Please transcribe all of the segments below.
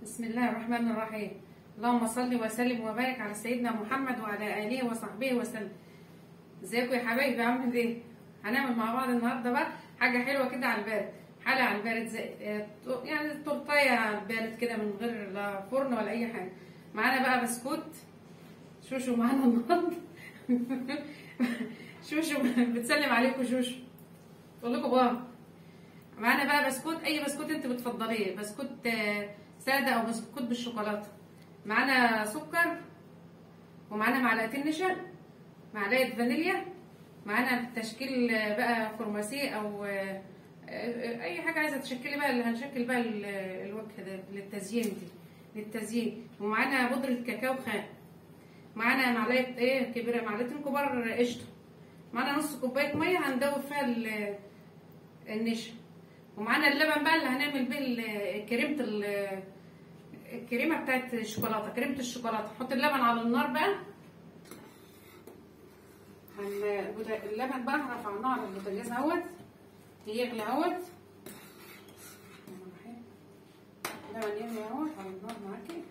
بسم الله الرحمن الرحيم اللهم صل وسلم وبارك على سيدنا محمد وعلى اله وصحبه وسلم ازيكم يا حبايبي عامل ايه هنعمل مع بعض النهارده بقى حاجه حلوه كده على البارد حاجه على البارد زي يعني تورتايه على البارد كده من غير لا فرن ولا اي حاجه معانا بقى بسكوت شوشو معانا النهارده شوشو بتسلم عليكم شوشو تقول لكم بقى معانا بقى بسكوت اي بسكوت انت بتفضليه بسكوت آه، ساده او بسكوت بالشوكولاته معانا سكر ومعانا معلقتين نشا معلقه فانيليا معانا تشكيل آه، بقى فرماسيه او آه، آه، اي حاجه عايزه تشكلي بقى اللي هنشكل بقى ال- الوجه ده للتزيين دي للتزيين ومعانا بودره كاكاو خام معانا معلقه ايه كبيره معلقتين كبار قشطه معانا نص كوبايه ميه هندوب فيها ال- النشا ومعانا اللبن بقى اللي هنعمل بيه ال- كريمه ال- الكريمه بتاعت الشوكولاته كريمه الشوكولاته نحط اللبن على النار بقى هن- اللبن بقى رفعناه على البوتاجاز اهوت يغلي اهوت اللبن يغلي اهوت على النار معاكي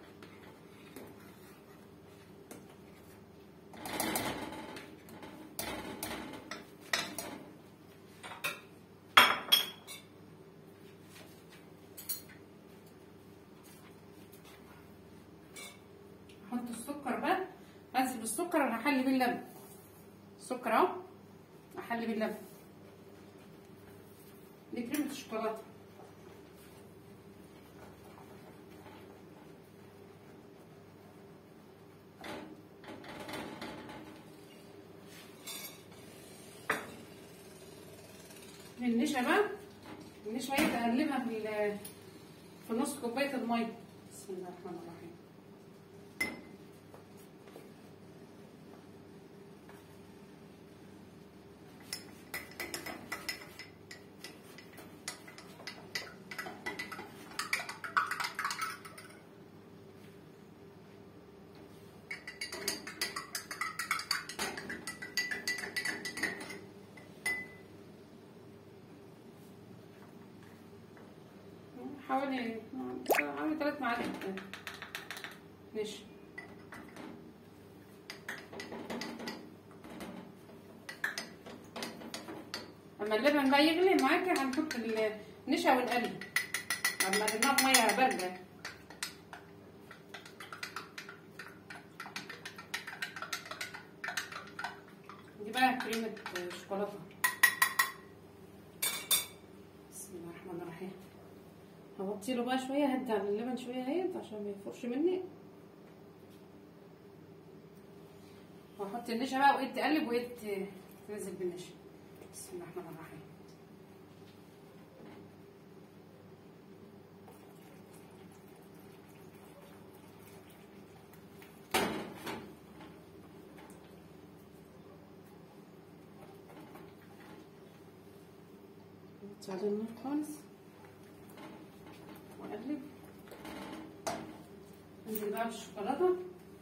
احط السكر بقى انزل بالسكر انا هحلي بيه اللبن السكر اهو احلي بيه اللبن دي كريمه الشوكولاته النشا بقى النشا هي تقلبها في ال- في نص كوبايه الميه بسم الله الرحمن الرحيم حوالي حوالي ثلاث معالق ماشي اما اللبن بقى يغلي معاكي هنحط النشا ونقلب اما قلناه بميه بارده دي بقى كريمه شوكولاته بسم الله الرحمن الرحيم هوطي له بقى شويه هدي على اللبن شويه اهيت عشان ما يفرش مني واحط النشا بقى وايد تقلب وايد تنزل بالنشا بسم الله الرحمن الرحيم على النار خالص واقلب انزل بقى بالشوكولاته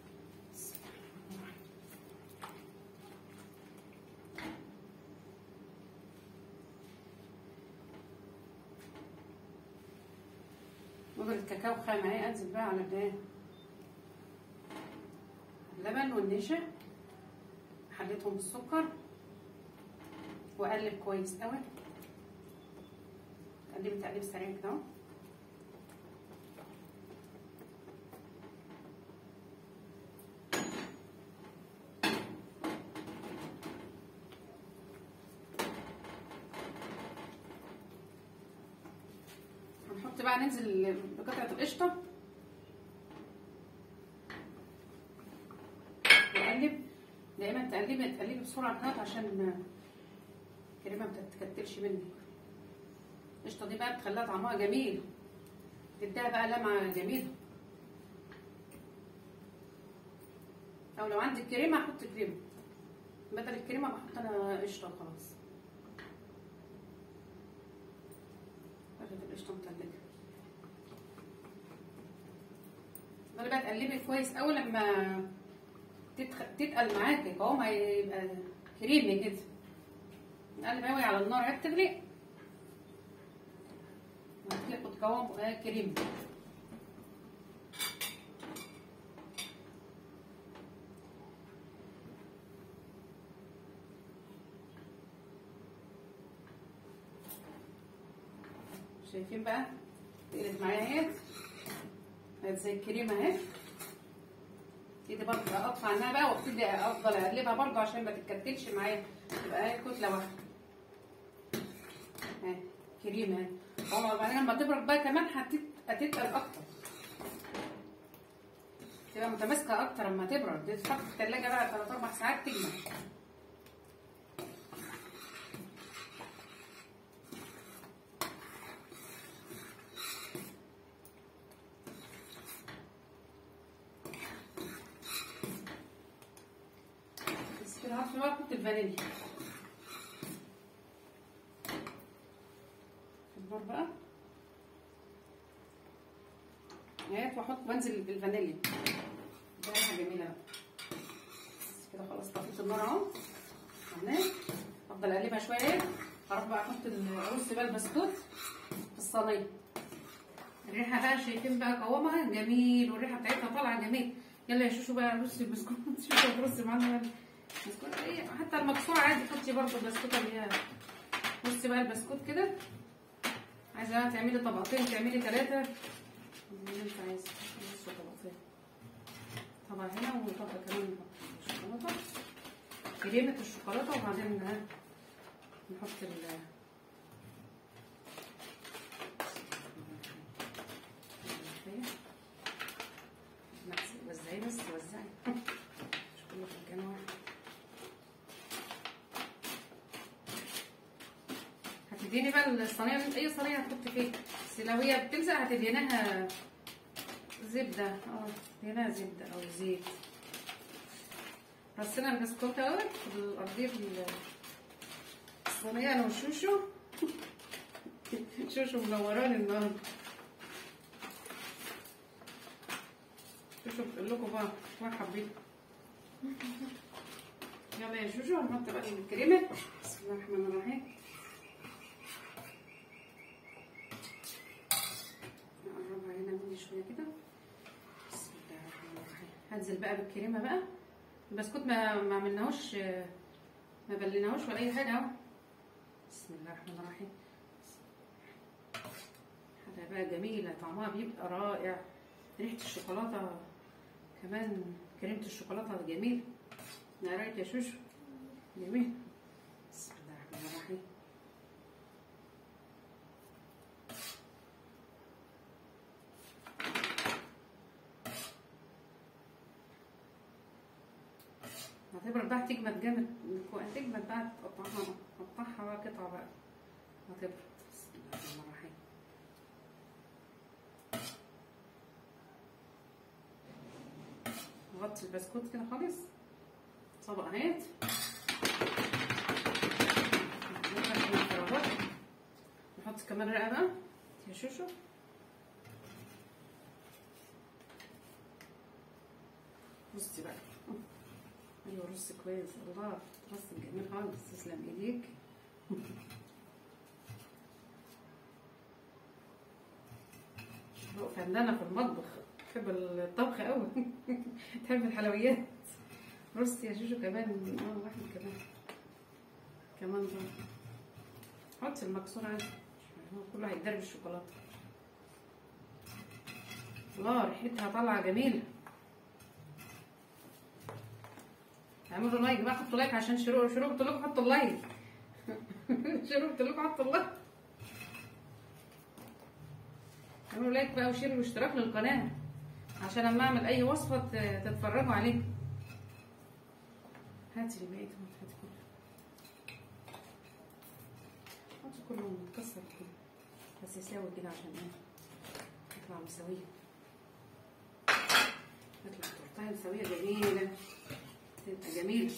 بودرة كاكاو خام اهي انزل بقى على الايه اللبن والنشا حليتهم بالسكر واقلب كويس قوي قلبي تقليب سريع كده اهو هنحط بقى ننزل بقطعة القشطة وأقلب دايما تقلبي تقلبي بسرعة كده عشان الكريمة ما تتكتلش منك القشطة دي بقى بتخليها طعمها جميل تديها بقى لمعة جميلة أو لو عندك كريمة حط كريمة بدل الكريمة بحط أنا قشطة وخلاص باخد القشطه متلجه تفضلي بقى تقلبي كويس اول لما تتخ... تتقل معاكي قوامها يبقى كريمي كده نقلب قوي على النار هي بتغلي وهتاخد قوام كريمي شايفين بقى تقلب معايا اهي بقت زي الكريمه اهي ابتدي برضه اقطع عنها بقى وابتدي افضل اقلبها برضه عشان ما تتكتلش معايا تبقى هي كتله واحده اهي كريمه اهي وبعدين لما تبرد بقى كمان هتت- هتتقل اكتر تبقى متماسكه اكتر لما تبرد دي تتحط في التلاجة بقى 3 4 ساعات تجمد بس كده عارفه بقى احط الفانيليا في النار بقى هات واحط بنزل بالفانيليا ده حاجه جميله بقى بس كده خلاص طفيت النار اهو عمال افضل اقلبها شويه ايه هروح بقى احط الرز بقى البسكوت في الصينيه الريحه بقى شايفين بقى قوامها جميل والريحه بتاعتها طالعه جميل يلا يا شوشو بقى رصي البسكوت شوشو رصي معانا البسكوت ايه حتى المكسوره عادي حطي برضه البسكوته اللي هي بصي بقى البسكوت كده عايزه بقى تعملي طبقتين تعملي ثلاثه اللي انت عايزه بصي طبقتين طبق هنا وطبق كمان شوكولاته كريمه الشوكولاته وبعدين ها نحط ال وزعي بس وزعي مش كله في مكان واحد هتديني بقى الصينيه اللي انت اي صينيه هتحط فيها بس لو هي بتلزق هتديناها زبده اه هنا زبده او زيت رصينا البسكوت اهو في الارضيه في الصينيه انا وشوشو شوشو منوراني النهارده شوشو بتقول لكم بقى مرحب بيكم يلا يا شوشو هنحط بقى الكريمه بسم الله الرحمن الرحيم نقربها هنا مني شويه كده بسم الله الرحمن الرحيم هنزل بقى بالكريمه بقى البسكوت ما ما عملناهوش ما بليناهوش ولا اي حاجه اهو بسم الله الرحمن الرحيم حاجه بقى جميله طعمها بيبقى رائع ريحه الشوكولاته كمان كريمه الشوكولاته جميل ايه رايك يا شوشو جميل بسم الله الرحمن الرحيم هتبرد بقى تجمد جامد تجمد بقى تقطعها تقطعها بقى قطع بقى هتبرد بسم الله الرحمن الرحيم نغطي البسكوت كده خالص طبق اهيت نحط كمان رقه بقى يا شوشو بصي بقى ايوه رص كويس الله رص جميل خالص تسلم ايديك فنانة في المطبخ تحب الطبخ قوي تحب الحلويات رص يا جوجو كمان اه واحد كمان كمان ده حط المكسور عادي هو كله هيتضرب الشوكولاته الله ريحتها طالعه جميله اعملوا لايك بقى حطوا لايك عشان شروق شروق قلت لكم حطوا اللايك شروق قلت لكم حطوا اللايك اعملوا لايك بقى وشيروا واشتراك للقناه عشان لما اعمل اي وصفه تتفرجوا عليها هاتي اللي بقيت هاتي كله هاتي كله مكسر كده بس يساوي كده عشان ايه يطلع مساويه يطلع تورتايه مساويه جميله تبقى جميله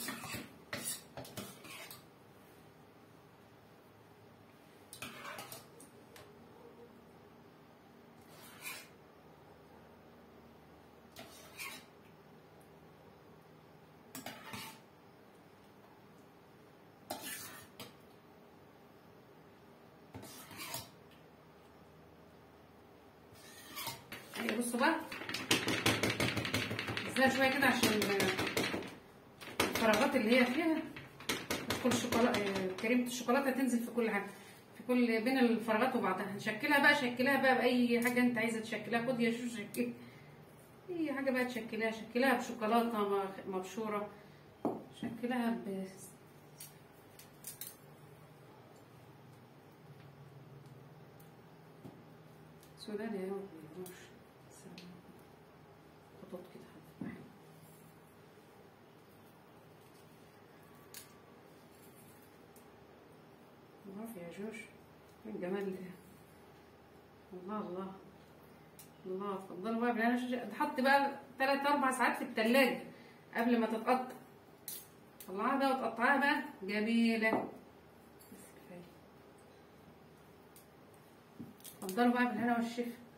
ايوه بصوا بقى ازاي شويه كده عشان الفراغات اللي هي فيها تدخل الشوكولاته كريمه الشوكولاته تنزل في كل حاجه في كل بين الفراغات وبعضها هنشكلها بقى شكلها بقى باي حاجه انت عايزه تشكلها خد يا شوش شكلها اي حاجه بقى تشكلها شكلها بشوكولاته م- مبشوره شكلها ب سوداني يا يوم خطوط كده الله يا جوش ايه الجمال ده الله الله الله اتفضلوا بقى بالهنا والشفا. تحط بقى تلات اربع ساعات في التلاجة قبل ما تتقطع طلعها بقى وتقطعها بقى جميلة بس كفاية اتفضلوا بقى بالهنا والشفا